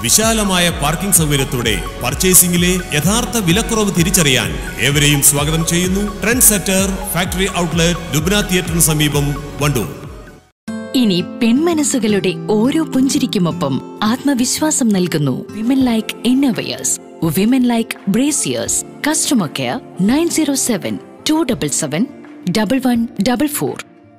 വിശാലമായ പാർക്കിംഗ് സൗകര്യത്തോടെ പർച്ചേസിംഗിലെ യഥാർത്ഥ വിലക്കുറവ് തിരിച്ചറിയാൻ ഏവരെയും സ്വാഗതം ചെയ്യുന്നു trendsetter factory outlet Lubna തിയേറ്ററിന് സമീപം വണ്ടൂർ ഇനി പെൺമനസ്സുകളുടെ ഓരോ പുഞ്ചിരിക്കുമൊപ്പം ആത്മവിശ്വാസം നൽകുന്നു women like innovators women like brassieres customer care nine zero seven two double seven double one double four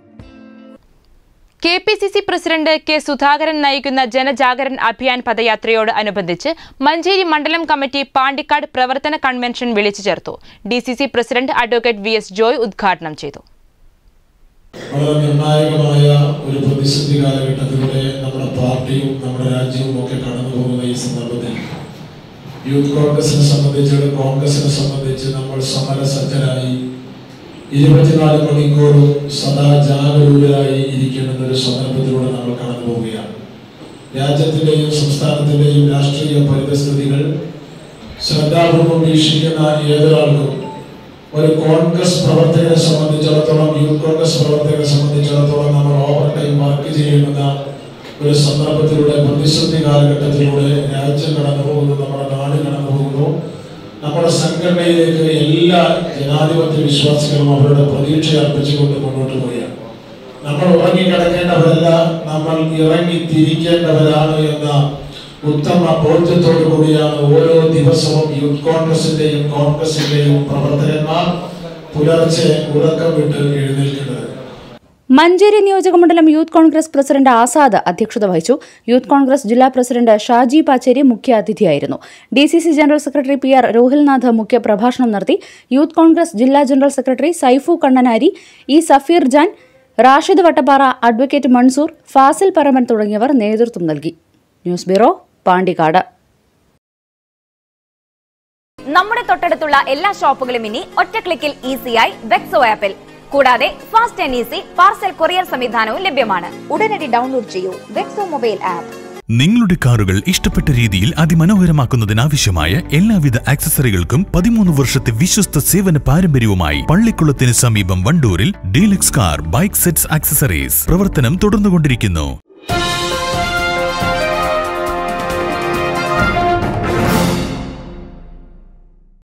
K P C C president K Sudhakaran നയിക്കുന്ന ജനജാഗരൺ അഭിയാൻ പദയാത്രയോട് അനുബന്ധിച്ച് മഞ്ചേരി മണ്ഡലം കമ്മിറ്റി പാണ്ടിക്കാട് പ്രവർത്തന കൺവെൻഷൻ വിളിച്ചു ചേർത്തു D C C president advocate V S Joy ഉദ്ഘാടനം ചെയ്തു വളരെ നിർണായകമായ ഒരു പ്രതിസന്ധി കാലഘട്ടത്തിലൂടെ നമ്മുടെ പാർട്ടിയും നമ്മുടെ രാജ്യവും ഒക്കെ കടന്നു പോകുന്ന ഈ സന്ദർഭത്തിൽ യൂത്ത് കോൺഗ്രസിനെ സംബന്ധിച്ച് കോൺഗ്രസിനെ സംബന്ധിച്ച് നമ്മൾ സമരസജ്ജരായി ഇരുപത്തിനാല് മണിക്കൂറും സദാ ജാഗരൂകരായി ഇരിക്കേണ്ടുന്ന ഒരു സന്ദർഭത്തിലൂടെ നമ്മൾ കടന്നു പോവുകയാണ് രാജ്യത്തിന്റെയും സംസ്ഥാനത്തിന്റെയും രാഷ്ട്രീയ പരിതസ്ഥിതികൾ ശ്രദ്ധാപൂർവം വീക്ഷിക്കുന്ന ഏതൊരാൾക്കും ഒരു കോൺഗ്രസ് പ്രവർത്തകരെ സംബന്ധിച്ചിടത്തോളം യൂത്ത് കോൺഗ്രസ് പ്രവർത്തകരെ സംബന്ധിച്ചിടത്തോളം നമ്മൾ ഓവർ ടൈം വർക്ക് ചെയ്യുന്ന ഒരു സന്ദർഭത്തിലൂടെ പ്രതിസന്ധി കാലഘട്ടത്തിലൂടെ രാജ്യം കടന്നു പോകുന്നു നമ്മുടെ നാട് കടന്നു പോകുന്നു നമ്മുടെ സംഘടനയിലേക്ക് എല്ലാ ജനാധിപത്യ വിശ്വാസികളും അവരുടെ പ്രതീക്ഷ അർപ്പിച്ചുകൊണ്ട് മുന്നോട്ട് പോവുകയാണ് നമ്മൾ ഉറങ്ങിക്കിടക്കേണ്ടവരല്ല നമ്മൾ ഇറങ്ങി തിരിക്കേണ്ടവരാണ് എന്ന ഉത്തമ ബോധ്യത്തോടു കൂടിയാണ് ഓരോ ദിവസവും യൂത്ത് കോൺഗ്രസിന്റെയും കോൺഗ്രസിന്റെയും പ്രവർത്തകന്മാർ പുലർച്ചെ ഉറക്കം വിട്ട് എഴുന്നേൽക്കുന്നത് മഞ്ചേരി നിയോജകമണ്ഡലം യൂത്ത് കോൺഗ്രസ് പ്രസിഡന്റ് ആസാദ് അധ്യക്ഷത വഹിച്ചു യൂത്ത് കോൺഗ്രസ് ജില്ലാ പ്രസിഡന്റ് ഷാജി പാച്ചേരി മുഖ്യാതിഥിയായിരുന്നു D C C general secretary P R Rohilnath മുഖ്യ പ്രഭാഷണം നടത്തി യൂത്ത് കോൺഗ്രസ് ജില്ലാ general secretary Saifu Kannanari E Safeer Jan Rashid Vattappara advocate Mansoor Fasil Paraman തുടങ്ങിയവർ നേതൃത്വം നൽകി ന്യൂസ് ബ്യൂറോ പാണ്ടിക്കാട് നമ്മുടെ തൊട്ടടുത്തുള്ള എല്ലാ ഷോപ്പുകളും ഇനി ഒറ്റ ക്ലിക്കിൽ ഈസിയായി വെക്സോ ആപ്പിൽ കൂടാതെ fast and easy parcel courier സംവിധാനവും ലഭ്യമാണ് ഉടനടി ഡൗൺലോഡ് ചെയ്യൂ വെക്സോ മൊബൈൽ ആപ്പ് നിങ്ങളുടെ കാറുകൾ ഇഷ്ടപ്പെട്ട രീതിയിൽ അതിമനോഹരമാക്കുന്നതിനാവശ്യമായ എല്ലാവിധ ആക്സസറികൾക്കും പതിമൂന്ന് വർഷത്തെ വിശ്വസ്ത സേവന പാരമ്പര്യവുമായി പള്ളിക്കുളത്തിന് സമീപം വണ്ടൂരിൽ deluxe car bike sets accessories പ്രവർത്തനം തുടർന്നുകൊണ്ടിരിക്കുന്നു